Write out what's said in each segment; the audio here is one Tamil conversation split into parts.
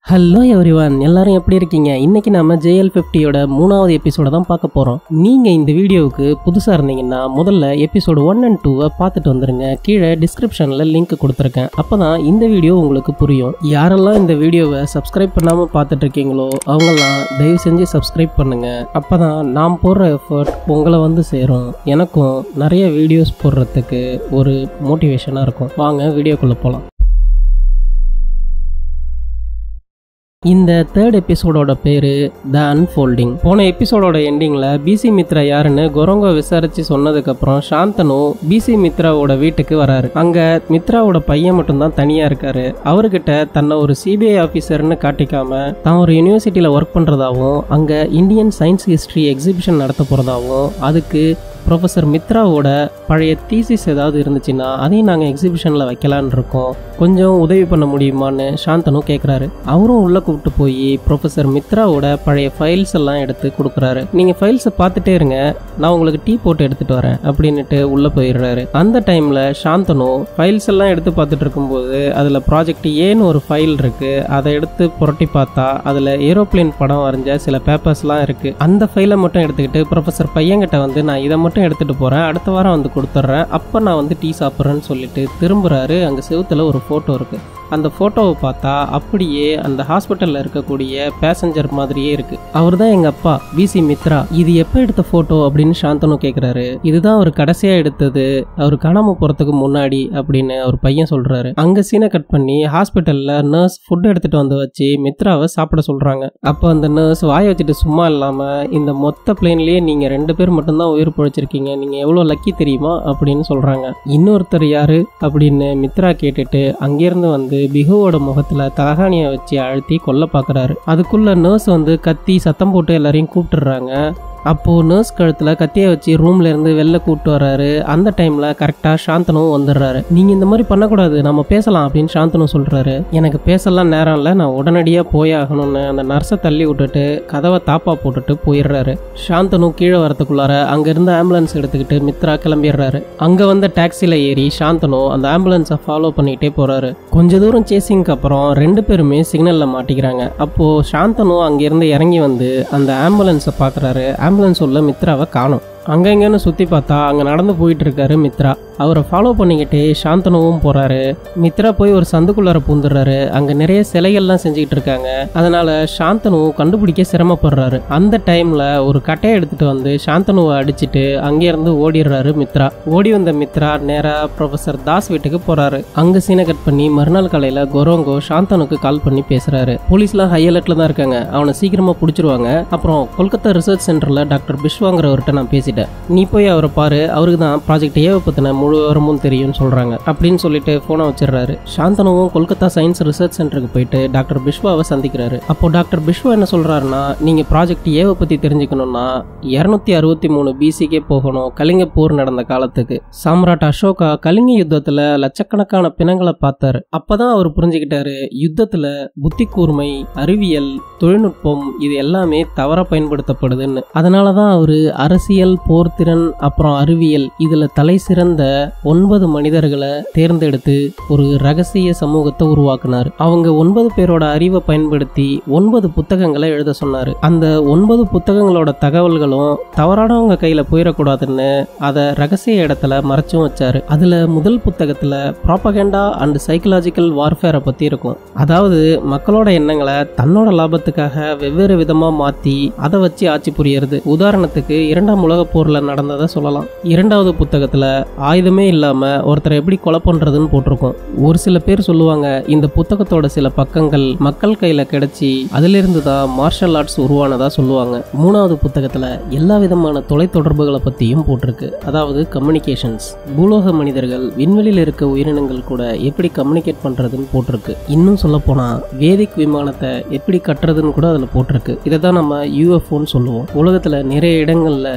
ஹலோ எவ்ரிவன் எல்லாரும் எப்படி இருக்கீங்க இன்னைக்கு நாம ஜேஎல் ஃபிஃப்டியோட மூணாவது எபிசோட தான் பார்க்க போறோம் நீங்க இந்த வீடியோவுக்கு புதுசா இருந்தீங்கன்னா முதல்ல எபிசோடு ஒன் அண்ட் டூவை பார்த்துட்டு வந்துருங்க கீழே டிஸ்கிரிப்ஷன்ல லிங்க் கொடுத்துருக்கேன் அப்பதான் இந்த வீடியோ உங்களுக்கு புரியும் யாரெல்லாம் இந்த வீடியோவை சப்ஸ்கிரைப் பண்ணாம பார்த்துட்டு இருக்கீங்களோ அவங்கெல்லாம் தயவு செஞ்சு சப்ஸ்கிரைப் பண்ணுங்க அப்பதான் நான் போடுற எஃபர்ட் உங்களை வந்து சேரும் எனக்கும் நிறைய வீடியோஸ் போடுறதுக்கு ஒரு மோட்டிவேஷனாக இருக்கும் வாங்க வீடியோக்குள்ள போகலாம் இந்த தேர்ட் எபிசோடோட பேரு த அன்ஃபோல்டிங் போன எபிசோடோட எண்டிங்ல பிசி மித்ரா யாருன்னு கொரங்கோ விசாரிச்சு சொன்னதுக்கு அப்புறம் சாந்தனு பிசி மித்ராவோட வீட்டுக்கு வராரு அங்க மித்ராவோட பையன் மட்டும்தான் தனியா இருக்காரு அவர்கிட்ட தன்னை ஒரு சிபிஐ ஆபீசர்னு காட்டிக்காம தான் ஒரு யூனிவர்சிட்டியில ஒர்க் பண்றதாவும் அங்க இந்தியன் சயின்ஸ் ஹிஸ்டரி எக்ஸிபிஷன் நடத்த போறதாவும் அதுக்கு ப்ரொஃபஸர் மித்ராவோட பழைய தீசிஸ் ஏதாவது இருந்துச்சுன்னா அதையும் நாங்கள் எக்ஸிபிஷனில் வைக்கலான்னு இருக்கோம் கொஞ்சம் உதவி பண்ண முடியுமான்னு சாந்தனு கேட்குறாரு அவரும் உள்ளே கூப்பிட்டு போய் ப்ரொஃபஸர் மித்ராவோட பழைய ஃபைல்ஸ் எல்லாம் எடுத்து கொடுக்குறாரு நீங்கள் ஃபைல்ஸை பார்த்துட்டே இருங்க நான் உங்களுக்கு டீ போட்டு எடுத்துகிட்டு வரேன் அப்படின்னுட்டு உள்ளே போயிடுறாரு அந்த டைமில் சாந்தனு ஃபைல்ஸ் எல்லாம் எடுத்து பார்த்துட்டு இருக்கும்போது அதில் ப்ராஜெக்ட் ஏன்னு ஒரு ஃபைல் இருக்குது அதை எடுத்து புரட்டி பார்த்தா அதில் ஏரோப்ளேன் படம் வரைஞ்ச சில பேப்பர்ஸ்லாம் இருக்குது அந்த ஃபைலை மட்டும் எடுத்துக்கிட்டு ப்ரொஃபஸர் பையன்கிட்ட வந்து நான் இதை மட்டும் எடுத்துகிட்டு போகிறேன் அடுத்த வாரம் வந்து கொடுத்துட்றேன் அப்போ நான் வந்து டீ சாப்பிட்றேன்னு சொல்லிட்டு திரும்புறாரு அங்கே செவுத்துல ஒரு ஃபோட்டோ இருக்குது அந்த ஃபோட்டோவை பார்த்தா அப்படியே அந்த ஹாஸ்பிட்டலில் இருக்கக்கூடிய பேசஞ்சர் மாதிரியே இருக்கு அவர் தான் எங்கள் அப்பா பிசி மித்ரா இது எப்போ எடுத்த ஃபோட்டோ அப்படின்னு சாந்தனு கேட்குறாரு இதுதான் அவர் கடைசியாக எடுத்தது அவர் காணாமல் போகிறதுக்கு முன்னாடி அப்படின்னு அவர் பையன் சொல்கிறாரு அங்கே சீனை கட் பண்ணி ஹாஸ்பிட்டலில் நர்ஸ் ஃபுட் எடுத்துகிட்டு வந்து வச்சு மித்ராவை சாப்பிட சொல்கிறாங்க அப்போ அந்த நர்ஸ் வாய வச்சுட்டு சும்மா இல்லாமல் இந்த மொத்த பிளேன்லேயே நீங்கள் ரெண்டு பேர் மட்டும்தான் உயிர் பிழைச்சிருக்கீங்க நீங்கள் எவ்வளோ லக்கி தெரியுமா அப்படின்னு சொல்கிறாங்க இன்னொருத்தர் யாரு அப்படின்னு மித்ரா கேட்டுட்டு அங்கேருந்து வந்து பிஹுவோட முகத்தில் தலகாணியை வச்சு அழுத்தி கொல்ல பார்க்குறாரு அதுக்குள்ள நர்ஸ் வந்து கத்தி சத்தம் போட்டு எல்லாரையும் கூப்பிட்டுறாங்க அப்போது நர்ஸ் கழுத்தில் கத்தியை வச்சு ரூம்ல இருந்து வெளில கூப்பிட்டு வர்றாரு அந்த டைமில் கரெக்டாக சாந்தனும் வந்துடுறாரு நீங்கள் இந்த மாதிரி பண்ணக்கூடாது நம்ம பேசலாம் அப்படின்னு சாந்தனு சொல்கிறாரு எனக்கு பேசலாம் நேரம் இல்லை நான் உடனடியாக போய் ஆகணும்னு அந்த நர்ஸை தள்ளி விட்டுட்டு கதவை தாப்பா போட்டுட்டு போயிடுறாரு சாந்தனு கீழே வரத்துக்குள்ளார அங்கேருந்து ஆம்புலன்ஸ் எடுத்துக்கிட்டு மித்ரா கிளம்பிடுறாரு அங்கே வந்த டாக்ஸியில் ஏறி சாந்தனு அந்த ஆம்புலன்ஸை ஃபாலோ பண்ணிக்கிட்டே போகிறாரு கொஞ்ச தூரம் சேசிங்க்கு அப்புறம் ரெண்டு பேருமே சிக்னலில் மாட்டிக்கிறாங்க அப்போது சாந்தனு அங்கேருந்து இறங்கி வந்து அந்த ஆம்புலன்ஸை பார்க்குறாரு ஆம்புலன்ஸ் உள்ள மித்ராவை காணும் அங்கங்கன்னு சுற்றி பார்த்தா அங்கே நடந்து போயிட்டு இருக்காரு மித்ரா அவரை ஃபாலோ பண்ணிக்கிட்டே சாந்தனுவும் போகிறாரு மித்ரா போய் ஒரு சந்துக்குள்ளார பூந்துடுறாரு அங்கே நிறைய சிலைகள்லாம் செஞ்சுக்கிட்டு இருக்காங்க அதனால் சாந்தனுவும் கண்டுபிடிக்க சிரமப்படுறாரு அந்த டைமில் ஒரு கட்டையை எடுத்துகிட்டு வந்து சாந்தனுவை அடிச்சுட்டு அங்கேருந்து ஓடிடுறாரு மித்ரா ஓடி வந்த மித்ரா நேராக ப்ரொஃபஸர் தாஸ் வீட்டுக்கு போகிறாரு அங்கே சீனை கட் பண்ணி மறுநாள் காலையில் கொரோங்கோ சாந்தனுக்கு கால் பண்ணி பேசுகிறாரு போலீஸ்லாம் ஹை அலர்ட்டில் தான் இருக்காங்க அவனை சீக்கிரமாக பிடிச்சிருவாங்க அப்புறம் கொல்கத்தா ரிசர்ச் சென்டரில் டாக்டர் பிஸ்வாங்கிறவர்கிட்ட நான் பேசிட்டேன் நீ போய் அவரை பாரு அவருக்கு தான் ப்ராஜெக்ட் ஏவை பற்றின முழு விவரமும் தெரியும்னு சொல்கிறாங்க அப்படின்னு சொல்லிட்டு ஃபோனை வச்சிடுறாரு சாந்தனுவும் கொல்கத்தா சயின்ஸ் ரிசர்ச் சென்டருக்கு போயிட்டு டாக்டர் பிஸ்வாவை சந்திக்கிறாரு அப்போ டாக்டர் பிஸ்வா என்ன சொல்கிறாருன்னா நீங்கள் ப்ராஜெக்ட் ஏவை பற்றி தெரிஞ்சுக்கணும்னா இரநூத்தி அறுபத்தி மூணு பிசிக்கே போகணும் கலிங்க போர் நடந்த காலத்துக்கு சாம்ராட் அசோகா கலிங்க யுத்தத்தில் லட்சக்கணக்கான பிணங்களை பார்த்தாரு அப்பதான் அவர் புரிஞ்சுக்கிட்டாரு யுத்தத்தில் புத்தி கூர்மை அறிவியல் தொழில்நுட்பம் இது எல்லாமே தவறாக பயன்படுத்தப்படுதுன்னு அதனால தான் அவர் அரசியல் போர்த்திறன் அப்புறம் அறிவியல் இதில் தலை சிறந்த ஒன்பது மனிதர்களை தேர்ந்தெடுத்து ஒரு ரகசிய சமூகத்தை உருவாக்குனார் அவங்க ஒன்பது பேரோட அறிவை பயன்படுத்தி ஒன்பது புத்தகங்களை எழுத சொன்னார் அந்த ஒன்பது புத்தகங்களோட தகவல்களும் தவறானவங்க கையில் போயிடக்கூடாதுன்னு அதை ரகசிய இடத்துல மறைச்சும் வச்சாரு அதில் முதல் புத்தகத்தில் ப்ராப்பகேண்டா அண்ட் சைக்கலாஜிக்கல் வார்ஃபேரை பற்றி இருக்கும் அதாவது மக்களோட எண்ணங்களை தன்னோட லாபத்துக்காக வெவ்வேறு விதமாக மாற்றி அதை வச்சு ஆட்சி புரியறது உதாரணத்துக்கு இரண்டாம் உலக போரில் நடந்ததை சொல்லலாம் இரண்டாவது புத்தகத்தில் ஆயுதமே இல்லாமல் ஒருத்தரை எப்படி கொலை பண்ணுறதுன்னு போட்டிருக்கோம் ஒரு சில பேர் சொல்லுவாங்க இந்த புத்தகத்தோட சில பக்கங்கள் மக்கள் கையில் கிடைச்சி அதிலிருந்து தான் மார்ஷல் ஆர்ட்ஸ் உருவானதா சொல்லுவாங்க மூணாவது புத்தகத்தில் எல்லா விதமான தொலைத்தொடர்புகளை பற்றியும் போட்டிருக்கு அதாவது கம்யூனிகேஷன்ஸ் பூலோக மனிதர்கள் விண்வெளியில் இருக்க உயிரினங்கள் கூட எப்படி கம்யூனிகேட் பண்ணுறதுன்னு போட்டிருக்கு இன்னும் சொல்ல போனால் வேதிக் விமானத்தை எப்படி கட்டுறதுன்னு கூட அதில் போட்டிருக்கு இதை தான் நம்ம யூஎஃப்ஓன்னு சொல்லுவோம் உலகத்தில் நிறைய இடங்களில் இந்த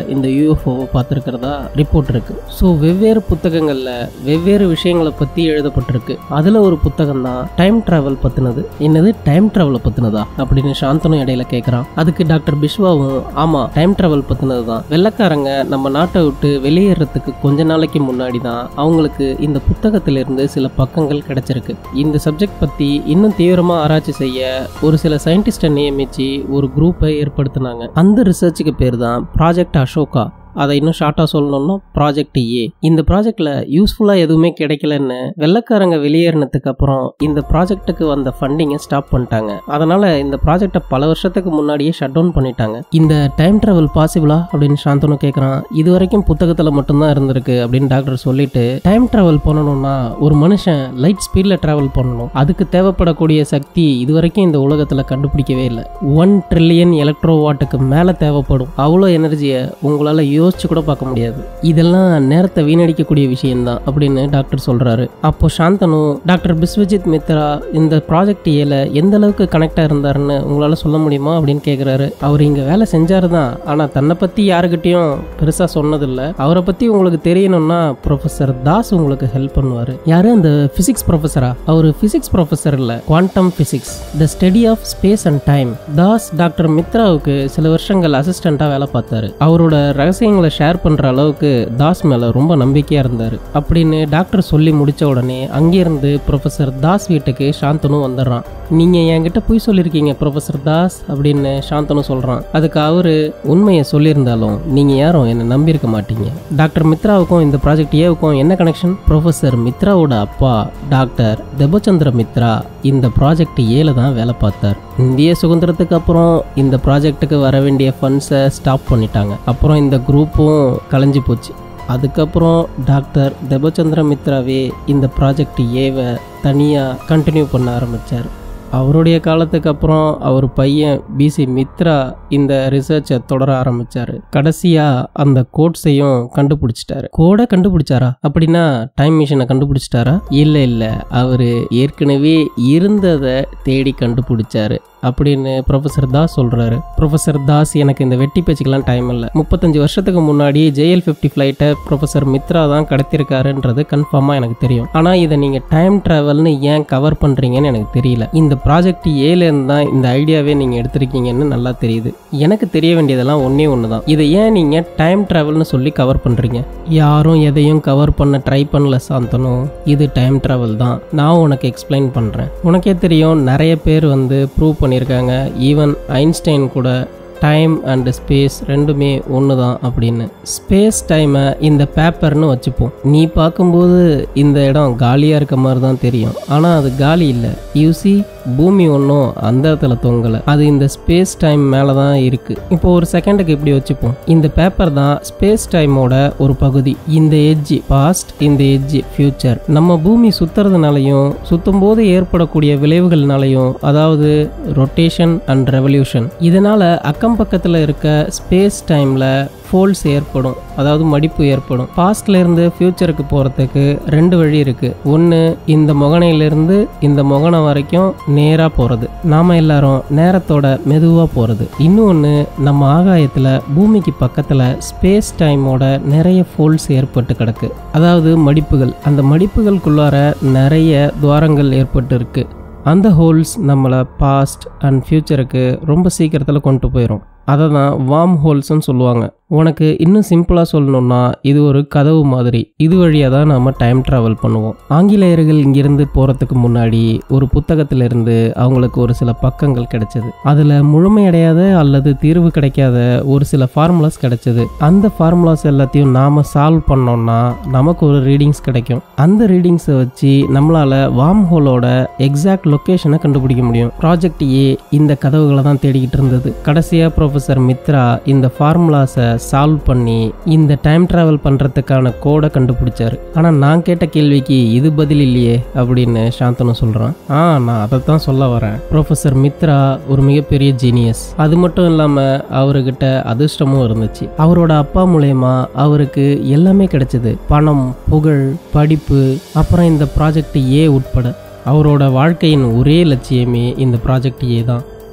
யூஎஃப்ஓவை பார்த்துருக்கிறதா ரிப்போர்ட் இருக்கு ஸோ வெவ்வேறு புத்தகங்களில் வெவ்வேறு விஷயங்களை பற்றி எழுதப்பட்டிருக்கு அதில் ஒரு புத்தகம் தான் டைம் டிராவல் பற்றினது என்னது டைம் டிராவலை பற்றினதா அப்படின்னு சாந்தனும் இடையில கேட்குறான் அதுக்கு டாக்டர் பிஸ்வாவும் ஆமாம் டைம் டிராவல் பற்றினது தான் வெள்ளக்காரங்க நம்ம நாட்டை விட்டு வெளியேறதுக்கு கொஞ்ச நாளைக்கு முன்னாடி தான் அவங்களுக்கு இந்த புத்தகத்திலிருந்து சில பக்கங்கள் கிடைச்சிருக்கு இந்த சப்ஜெக்ட் பற்றி இன்னும் தீவிரமாக ஆராய்ச்சி செய்ய ஒரு சில சயின்டிஸ்டை நியமிச்சு ஒரு குரூப்பை ஏற்படுத்தினாங்க அந்த ரிசர்ச்சுக்கு பேர் தான் ப்ராஜெக்ட் அசோகா அதை இன்னும் ஷார்ட்டாக சொல்லணும்னா ப்ராஜெக்ட் ஏ இந்த ப்ராஜெக்டில் யூஸ்ஃபுல்லாக எதுவுமே கிடைக்கலன்னு வெள்ளக்காரங்க வெளியேறினதுக்கு அப்புறம் இந்த ப்ராஜெக்ட்டுக்கு வந்த ஃபண்டிங்கை ஸ்டாப் பண்ணிட்டாங்க அதனால் இந்த ப்ராஜெக்டை பல வருஷத்துக்கு முன்னாடியே ஷட் டவுன் பண்ணிட்டாங்க இந்த டைம் ட்ராவல் பாசிபிளா அப்படின்னு சாந்தனு கேட்குறான் இது வரைக்கும் புத்தகத்தில் மட்டும்தான் இருந்திருக்கு அப்படின்னு டாக்டர் சொல்லிட்டு டைம் ட்ராவல் பண்ணணும்னா ஒரு மனுஷன் லைட் ஸ்பீடில் ட்ராவல் பண்ணணும் அதுக்கு தேவைப்படக்கூடிய சக்தி இது வரைக்கும் இந்த உலகத்தில் கண்டுபிடிக்கவே இல்லை ஒன் ட்ரில்லியன் எலக்ட்ரோ வாட்டுக்கு மேலே தேவைப்படும் அவ்வளோ எனர்ஜியை உங்களால் யோசிச்சு கூட பார்க்க முடியாது இதெல்லாம் நேரத்தை வீணடிக்கக்கூடிய விஷயம்தான் அப்படின்னு டாக்டர் சொல்றாரு அப்போ சாந்தனு டாக்டர் பிஸ்வஜித் மித்ரா இந்த ப்ராஜெக்ட் ஏல எந்த அளவுக்கு கனெக்டா இருந்தாருன்னு உங்களால சொல்ல முடியுமா அப்படின்னு கேட்குறாரு அவர் இங்க வேலை செஞ்சாரு தான் ஆனா தன்னை பத்தி யாருக்கிட்டையும் பெருசா சொன்னதில்ல அவரை பத்தி உங்களுக்கு தெரியணும்னா ப்ரொஃபசர் தாஸ் உங்களுக்கு ஹெல்ப் பண்ணுவாரு யாரு அந்த பிசிக்ஸ் ப்ரொஃபஸரா அவர் பிசிக்ஸ் ப்ரொஃபஸர் இல்ல quantum physics the study of space and time Das doctor மித்ராவுக்கு சில வருஷங்கள் அசிஸ்டண்டா வேலை பார்த்தாரு அவரோட ரகசியங்களை ஷேர் பண்ற அளவுக்கு தாஸ் மேல ரொம்ப நம்பிக்கையா இருந்தாரு அப்படின்னு டாக்டர் சொல்லி முடிச்ச உடனே அங்கிருந்து ப்ரொஃபசர் தாஸ் வீட்டுக்கு சாந்தனு வந்துடுறான் நீங்க என்கிட்ட போய் சொல்லியிருக்கீங்க ப்ரொஃபசர் தாஸ் அப்படின்னு சாந்தனு சொல்றான் அதுக்கு அவரு உண்மையை சொல்லியிருந்தாலும் நீங்க யாரும் என்னை நம்பியிருக்க மாட்டீங்க டாக்டர் மித்ராவுக்கும் இந்த ப்ராஜெக்ட் ஏவுக்கும் என்ன கனெக்ஷன் ப்ரொஃபசர் மித்ராவோட அப்பா டாக்டர் தெபச்சந்திர மித்ரா இந்த ப்ராஜெக்ட் ஏல தான் வேலை பார்த்தார் இந்திய சுதந்திரத்துக்கு அப்புறம் இந்த ப்ராஜெக்ட்டுக்கு வர வேண்டிய ஃபண்ட்ஸை ஸ்டாப் பண்ணிட்டாங்க அப்புறம் இந்த குரூப்பும் கலைஞ்சு போச்சு அதுக்கப்புறம் டாக்டர் தெபச்சந்திர மித்ராவே இந்த ப்ராஜெக்ட் ஏவை தனியாக கண்டினியூ பண்ண ஆரம்பித்தார் அவருடைய காலத்துக்கு அப்புறம் அவர் பையன் பிசி மித்ரா இந்த ரிசர்ச்சை தொடர ஆரம்பிச்சாரு கடைசியா அந்த கோட்ஸையும் கண்டுபிடிச்சிட்டாரு கோடை கண்டுபிடிச்சாரா அப்படின்னா டைம் மிஷினை கண்டுபிடிச்சிட்டாரா இல்ல இல்ல அவரு ஏற்கனவே இருந்ததை தேடி கண்டுபிடிச்சாரு அப்படின்னு ப்ரொஃபசர் தாஸ் சொல்றாரு ப்ரொஃபசர் தாஸ் எனக்கு இந்த வெட்டி பேச்சுக்கெல்லாம் டைம் இல்லை முப்பத்தஞ்சு வருஷத்துக்கு முன்னாடி ஜேஎல் ஃபிஃப்டி ஃப்ளைட்டை ப்ரொஃபசர் மித்ரா தான் கடத்திருக்காருன்றது கன்ஃபார்மாக எனக்கு தெரியும் ஆனால் இதை நீங்கள் டைம் ட்ராவல்னு ஏன் கவர் பண்ணுறீங்கன்னு எனக்கு தெரியல இந்த ப்ராஜெக்ட் ஏலேருந்து தான் இந்த ஐடியாவே நீங்கள் எடுத்திருக்கீங்கன்னு நல்லா தெரியுது எனக்கு தெரிய வேண்டியதெல்லாம் ஒன்றே ஒன்று தான் இதை ஏன் நீங்கள் டைம் ட்ராவல்னு சொல்லி கவர் பண்ணுறீங்க யாரும் எதையும் கவர் பண்ண ட்ரை பண்ணல சாந்தனு இது டைம் ட்ராவல் தான் நான் உனக்கு எக்ஸ்பிளைன் பண்ணுறேன் உனக்கே தெரியும் நிறைய பேர் வந்து ப்ரூவ் பண்ணியிருக்காங்க ஈவன் ஐன்ஸ்டைன் கூட டைம் அண்ட் ஸ்பேஸ் ரெண்டுமே ஒன்று தான் அப்படின்னு ஸ்பேஸ் டைமை இந்த பேப்பர்னு வச்சுப்போம் நீ பார்க்கும்போது இந்த இடம் காலியாக இருக்க மாதிரி தான் தெரியும் ஆனால் அது காலி இல்லை யூசி பூமி ஒன்றும் அந்த இடத்துல தொங்கலை அது இந்த ஸ்பேஸ் டைம் மேலே தான் இருக்குது இப்போ ஒரு செகண்டுக்கு இப்படி வச்சுப்போம் இந்த பேப்பர் தான் ஸ்பேஸ் டைமோட ஒரு பகுதி இந்த எட்ஜ் பாஸ்ட் இந்த எட்ஜ் ஃபியூச்சர் நம்ம பூமி சுத்துறதுனாலையும் சுத்தும் போது ஏற்படக்கூடிய விளைவுகள்னாலையும் அதாவது ரொட்டேஷன் அண்ட் ரெவல்யூஷன் இதனால அக்கம் பக்கத்தில் இருக்க ஸ்பேஸ் டைமில் ஃபோல்ஸ் ஏற்படும் அதாவது மடிப்பு ஏற்படும் பாஸ்ட்ல இருந்து ஃபியூச்சருக்கு போகிறதுக்கு ரெண்டு வழி இருக்கு ஒன்று இந்த முகனையிலிருந்து இந்த முகனை வரைக்கும் நேராக போகிறது நாம எல்லாரும் நேரத்தோட மெதுவாக போகிறது இன்னொன்று நம்ம ஆகாயத்தில் பூமிக்கு பக்கத்தில் ஸ்பேஸ் டைமோட நிறைய ஃபோல்ஸ் ஏற்பட்டு கிடக்கு அதாவது மடிப்புகள் அந்த மடிப்புகளுக்குள்ளார நிறைய துவாரங்கள் ஏற்பட்டு இருக்கு அந்த ஹோல்ஸ் நம்மளை பாஸ்ட் அண்ட் ஃப்யூச்சருக்கு ரொம்ப சீக்கிரத்தில் கொண்டு போயிடும் அதை தான் வார்ம் ஹோல்ஸ்னு சொல்லுவாங்க உனக்கு இன்னும் சிம்பிளாக சொல்லணும்னா இது ஒரு கதவு மாதிரி இது வழியாக தான் நாம் டைம் ட்ராவல் பண்ணுவோம் ஆங்கிலேயர்கள் இங்கிருந்து போகிறதுக்கு முன்னாடி ஒரு புத்தகத்திலிருந்து அவங்களுக்கு ஒரு சில பக்கங்கள் கிடைச்சது அதில் முழுமையடையாத அல்லது தீர்வு கிடைக்காத ஒரு சில ஃபார்முலாஸ் கிடைச்சது அந்த ஃபார்முலாஸ் எல்லாத்தையும் நாம் சால்வ் பண்ணோம்னா நமக்கு ஒரு ரீடிங்ஸ் கிடைக்கும் அந்த ரீடிங்ஸை வச்சு நம்மளால் வார்ம் ஹோலோட எக்ஸாக்ட் லொக்கேஷனை கண்டுபிடிக்க முடியும் ப்ராஜெக்ட் ஏ இந்த கதவுகளை தான் தேடிக்கிட்டு இருந்தது கடைசியாக ப்ரொஃபஸர் மித்ரா இந்த ஃபார்முலாஸை சால்வ் பண்ணி இந்த டைம் டிராவல் பண்ணுறதுக்கான கோடை கண்டுபிடிச்சாரு ஆனால் நான் கேட்ட கேள்விக்கு இது பதில் இல்லையே அப்படின்னு சாந்தனு சொல்கிறான் ஆ நான் அதை தான் சொல்ல வரேன் ப்ரொஃபஸர் மித்ரா ஒரு மிகப்பெரிய ஜீனியஸ் அது மட்டும் இல்லாமல் அவர்கிட்ட அதிர்ஷ்டமும் இருந்துச்சு அவரோட அப்பா மூலயமா அவருக்கு எல்லாமே கிடைச்சது பணம் புகழ் படிப்பு அப்புறம் இந்த ப்ராஜெக்ட் ஏ உட்பட அவரோட வாழ்க்கையின் ஒரே லட்சியமே இந்த ப்ராஜெக்ட் ஏ தான்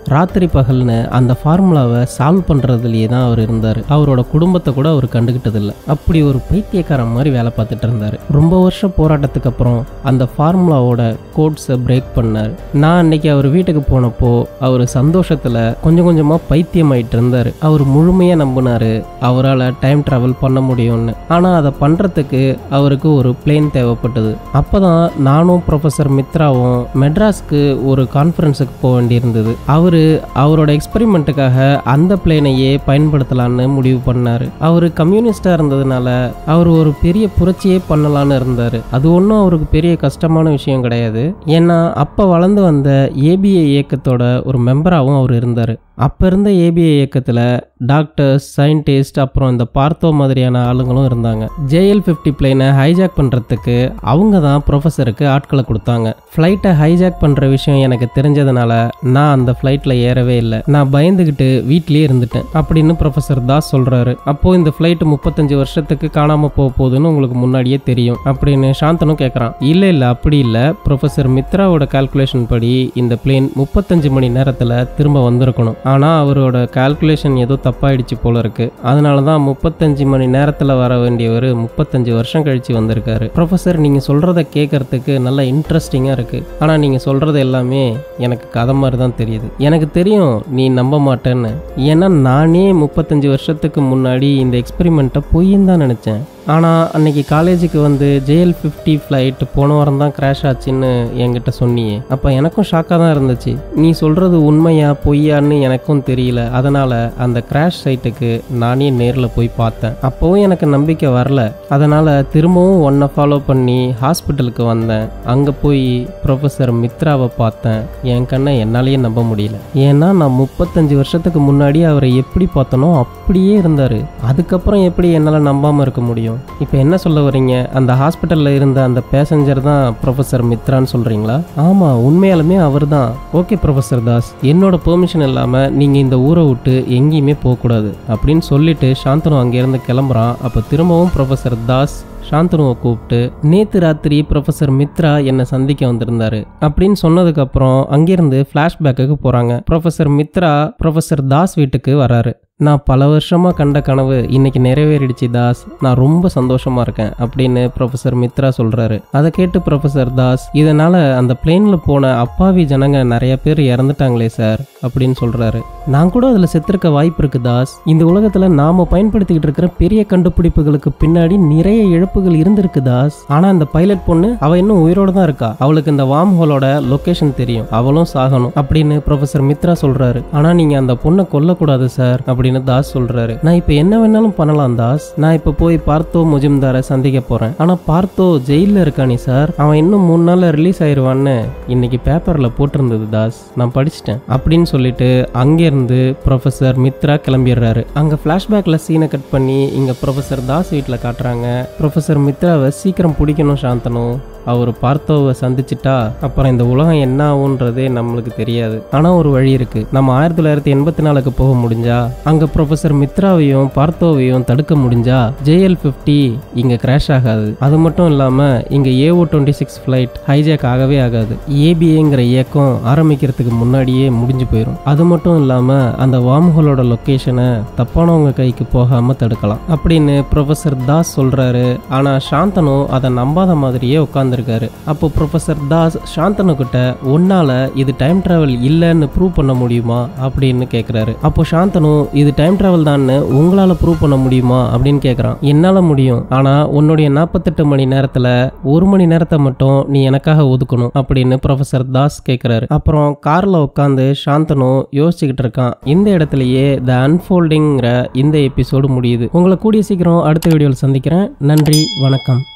ராத்திரி பகல்னு அந்த ஃபார்முலாவை சால்வ் பண்றதுலயே தான் அவர் இருந்தார் அவரோட குடும்பத்தை கூட அவர் கண்டுகிட்டது இல்ல அப்படி ஒரு பைத்தியக்காரன் மாதிரி வேலை பார்த்துட்டு இருந்தாரு ரொம்ப வருஷம் போராட்டத்துக்கு அப்புறம் அந்த ஃபார்முலாவோட கோட்ஸை பிரேக் பண்ணார் நான் அன்னைக்கு அவர் வீட்டுக்கு போனப்போ அவர் சந்தோஷத்துல கொஞ்சம் கொஞ்சமா பைத்தியமாயிட்டு இருந்தாரு அவர் முழுமையா நம்பினாரு அவரால் டைம் டிராவல் பண்ண முடியும்னு ஆனா அதை பண்றதுக்கு அவருக்கு ஒரு பிளேன் தேவைப்பட்டது அப்பதான் நானும் ப்ரொஃபசர் மித்ராவும் மெட்ராஸ்க்கு ஒரு கான்ஃபரன்ஸுக்கு போக வேண்டியிருந்தது அவரு அவரோட எக்ஸ்பெரிமெண்ட்டுக்காக அந்த பிளேனையே பயன்படுத்தலான்னு முடிவு பண்ணாரு அவர் கம்யூனிஸ்டா இருந்ததுனால அவர் ஒரு பெரிய புரட்சியே பண்ணலான்னு இருந்தாரு அது ஒன்றும் அவருக்கு பெரிய கஷ்டமான விஷயம் கிடையாது ஏன்னா அப்போ வளர்ந்து வந்த ஏபிஏ இயக்கத்தோட ஒரு மெம்பராகவும் அவர் இருந்தார் அப்போ இருந்த ஏபிஏ இயக்கத்தில் டாக்டர்ஸ் சயின்டிஸ்ட் அப்புறம் இந்த பார்த்தோ மாதிரியான ஆளுங்களும் இருந்தாங்க ஜேஎல் ஃபிஃப்டி பிளேனை ஹைஜாக் பண்ணுறதுக்கு அவங்க தான் ப்ரொஃபஸருக்கு ஆட்களை கொடுத்தாங்க ஃப்ளைட்டை ஹைஜாக் பண்ணுற விஷயம் எனக்கு தெரிஞ்சதுனால நான் அந்த ஃப்ளைட்டில் ஏறவே இல்லை நான் பயந்துக்கிட்டு வீட்லேயே இருந்துட்டேன் அப்படின்னு ப்ரொஃபஸர் தாஸ் சொல்கிறாரு அப்போது இந்த ஃப்ளைட்டு முப்பத்தஞ்சு வருஷத்துக்கு காணாமல் போக போகுதுன்னு உங்களுக்கு முன்னாடியே தெரியும் அப்படின்னு சாந்தனும் கேட்குறான் இல்லை இல்லை அப்படி இல்லை ப்ரொஃபஸர் மித்ராவோட கால்குலேஷன் படி இந்த பிளேன் முப்பத்தஞ்சு மணி நேரத்தில் திரும்ப வந்திருக்கணும் ஆனால் அவரோட கால்குலேஷன் ஏதோ தப்பாயிடுச்சு போல இருக்கு அதனால தான் முப்பத்தஞ்சு மணி நேரத்தில் வர வேண்டியவர் முப்பத்தஞ்சு வருஷம் கழிச்சு வந்திருக்காரு ப்ரொஃபஸர் நீங்கள் சொல்கிறத கேட்கறதுக்கு நல்லா இன்ட்ரெஸ்டிங்காக இருக்கு ஆனால் நீங்கள் சொல்கிறது எல்லாமே எனக்கு கதை மாதிரி தான் தெரியுது எனக்கு தெரியும் நீ நம்ப மாட்டேன்னு ஏன்னா நானே முப்பத்தஞ்சு வருஷத்துக்கு முன்னாடி இந்த எக்ஸ்பெரிமெண்ட்டை பொய்ன்னு தான் நினச்சேன் ஆனால் அன்னைக்கு காலேஜுக்கு வந்து ஜேஎல் ஃபிஃப்டி ஃப்ளைட் போன வாரம் தான் கிராஷ் ஆச்சுன்னு என்கிட்ட சொன்னியே அப்போ எனக்கும் ஷாக்காக தான் இருந்துச்சு நீ சொல்கிறது உண்மையா பொய்யான்னு எனக்கும் தெரியல அதனால் அந்த கிராஷ் சைட்டுக்கு நானே நேரில் போய் பார்த்தேன் அப்போவும் எனக்கு நம்பிக்கை வரல அதனால் திரும்பவும் ஒன்றை ஃபாலோ பண்ணி ஹாஸ்பிட்டலுக்கு வந்தேன் அங்கே போய் ப்ரொஃபஸர் மித்ராவை பார்த்தேன் என் கண்ணை என்னாலேயே நம்ப முடியல ஏன்னா நான் முப்பத்தஞ்சு வருஷத்துக்கு முன்னாடி அவரை எப்படி பார்த்தனோ அப்படியே இருந்தார் அதுக்கப்புறம் எப்படி என்னால் நம்பாமல் இருக்க முடியும் இப்போ என்ன சொல்ல வரீங்க அந்த ஹாஸ்பிட்டலில் இருந்த அந்த பேசஞ்சர் தான் ப்ரொஃபஸர் மித்ரான்னு சொல்கிறீங்களா ஆமாம் உண்மையாலுமே அவர் தான் ஓகே ப்ரொஃபஸர் தாஸ் என்னோட பெர்மிஷன் இல்லாமல் நீங்கள் இந்த ஊரை விட்டு எங்கேயுமே போகக்கூடாது அப்படின்னு சொல்லிட்டு சாந்தனு அங்கேருந்து கிளம்புறான் அப்போ திரும்பவும் ப்ரொஃபஸர் தாஸ் சாந்தனுவை கூப்பிட்டு நேத்து ராத்திரி ப்ரொஃபசர் மித்ரா என்னை சந்திக்க வந்திருந்தாரு அப்படின்னு சொன்னதுக்கப்புறம் அங்கிருந்து ஃப்ளாஷ்பேக்குக்கு போகிறாங்க ப்ரொஃபசர் மித்ரா ப்ரொஃபசர் தாஸ் வீட்டுக்கு வராரு நான் பல வருஷமா கண்ட கனவு இன்னைக்கு நிறைவேறிடுச்சு தாஸ் நான் ரொம்ப சந்தோஷமா இருக்கேன் அப்படின்னு ப்ரொஃபசர் மித்ரா சொல்றாரு அதை கேட்டு ப்ரொஃபசர் தாஸ் இதனால அந்த பிளேன்ல போன அப்பாவி ஜனங்க நிறைய பேர் இறந்துட்டாங்களே சார் அப்படின்னு சொல்றாரு நான் கூட அதுல செத்துருக்க வாய்ப்பு இருக்கு தாஸ் இந்த உலகத்துல நாம பயன்படுத்திக்கிட்டு இருக்கிற பெரிய கண்டுபிடிப்புகளுக்கு பின்னாடி நிறைய இழப்புகள் இருந்திருக்கு தாஸ் ஆனா அந்த பைலட் பொண்ணு அவ இன்னும் உயிரோட தான் இருக்கா அவளுக்கு இந்த வார்ம் ஹோலோட லொகேஷன் தெரியும் அவளும் சாகணும் அப்படின்னு ப்ரொஃபசர் மித்ரா சொல்றாரு ஆனா நீங்க அந்த பொண்ணை கொல்லக்கூடாது சார் அப்படின்னு தாஸ் சொல்றாரு நான் இப்ப என்ன வேணாலும் பண்ணலாம் தாஸ் நான் இப்ப போய் பார்த்தோ முஜிம்தாரை சந்திக்க போறேன் ஆனா பார்த்தோ ஜெயில இருக்கானே சார் அவன் இன்னும் மூணு நாள்ல ரிலீஸ் ஆயிருவான்னு இன்னைக்கு பேப்பர்ல போட்டிருந்தது தாஸ் நான் படிச்சிட்டேன் அப்படின்னு சொல்லிட்டு அங்கிருந்து ப்ரொஃபசர் மித்ரா கிளம்பிடுறாரு அங்க பிளாஷ்பேக்ல சீனை கட் பண்ணி இங்க ப்ரொஃபசர் தாஸ் வீட்டில் காட்டுறாங்க ப்ரொஃபசர் மித்ராவை சீக்கிரம் பிடிக்கணும் சாந்தனும் அவர் பார்த்தோவை சந்திச்சிட்டா அப்புறம் இந்த உலகம் என்ன ஆகுன்றதே நம்மளுக்கு தெரியாது ஆனா ஒரு வழி இருக்கு நம்ம ஆயிரத்தி தொள்ளாயிரத்தி எண்பத்தி நாலுக்கு போக முடிஞ்சா அங்க ப்ரொஃபசர் மித்ராவையும் பார்த்தோவையும் தடுக்க முடிஞ்சா ஜேஎல் பிப்டி இங்க கிராஷ் ஆகாது அது மட்டும் இல்லாம இங்க AO twenty six flight hijack ஆகவே ஆகாது ஏபிஏங்கிற இயக்கம் ஆரம்பிக்கிறதுக்கு முன்னாடியே முடிஞ்சு போயிடும் அது மட்டும் இல்லாம அந்த வாம்ஹோலோட லொக்கேஷனை தப்பானவங்க கைக்கு போகாம தடுக்கலாம் அப்படின்னு ப்ரொஃபசர் தாஸ் சொல்றாரு ஆனா சாந்தனு அதை நம்பாத மாதிரியே உட்காந்துருக்காரு அப்போ ப்ரொஃபசர் தாஸ் சாந்தனு கிட்ட உன்னால இது டைம் டிராவல் இல்லைன்னு ப்ரூவ் பண்ண முடியுமா அப்படின்னு கேட்குறாரு அப்போ சாந்தனு இது டைம் டிராவல் தான்னு உங்களால ப்ரூவ் பண்ண முடியுமா அப்படின்னு கேட்குறான் என்னால முடியும் ஆனா உன்னுடைய நாற்பத்தெட்டு மணி நேரத்துல ஒரு மணி நேரத்தை மட்டும் நீ எனக்காக ஒதுக்கணும் அப்படின்னு ப்ரொஃபசர் தாஸ் கேட்குறாரு அப்புறம் கார்ல உட்காந்து சாந்தனு யோசிச்சுக்கிட்டு இருக்கான் இந்த இடத்துலயே த அன்ஃபோல்டிங்கிற இந்த எபிசோடு முடியுது உங்களை கூடிய சீக்கிரம் அடுத்த வீடியோவில் சந்திக்கிறேன் நன்றி வணக்கம்